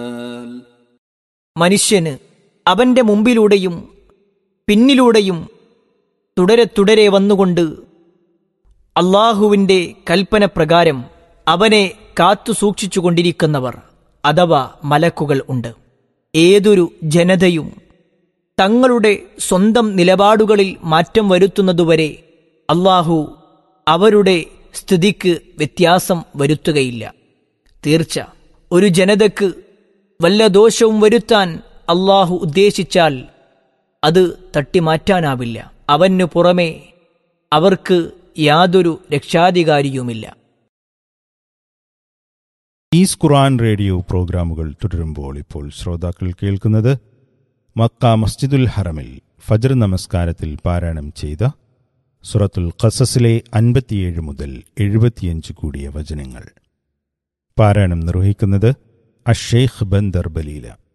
മനുഷ്യന് അവന്റെ മുമ്പിലൂടെയും പിന്നിലൂടെയും തുടരെ തുടരെ വന്നുകൊണ്ട് അള്ളാഹുവിന്റെ കൽപ്പന പ്രകാരം അവനെ കാത്തു സൂക്ഷിച്ചുകൊണ്ടിരിക്കുന്നവർ അഥവാ മലക്കുകൾ ഉണ്ട് ഏതൊരു ജനതയും തങ്ങളുടെ സ്വന്തം നിലപാടുകളിൽ മാറ്റം വരുത്തുന്നതുവരെ അള്ളാഹു അവരുടെ സ്ഥിതിക്ക് വ്യത്യാസം വരുത്തുകയില്ല തീർച്ച ഒരു ജനതക്ക് വല്ല ദോഷവും വരുത്താൻ അള്ളാഹു ഉദ്ദേശിച്ചാൽ അത് തട്ടിമാറ്റാനാവില്ല അവനു പുറമെ അവർക്ക് യാതൊരു രക്ഷാധികാരിയുമില്ല ഈസ് ഖുറാൻ റേഡിയോ പ്രോഗ്രാമുകൾ തുടരുമ്പോൾ ഇപ്പോൾ ശ്രോതാക്കൾ കേൾക്കുന്നത് മക്ക മസ്ജിദുൽ ഹറമിൽ ഫജർ നമസ്കാരത്തിൽ പാരായണം ചെയ്ത സുറത്തുൽ ഖസസിലെ അൻപത്തിയേഴ് മുതൽ എഴുപത്തിയഞ്ച് കൂടിയ വചനങ്ങൾ പാരായണം നിർവഹിക്കുന്നത് അഷേഖ് ബന്ദർ ബലീല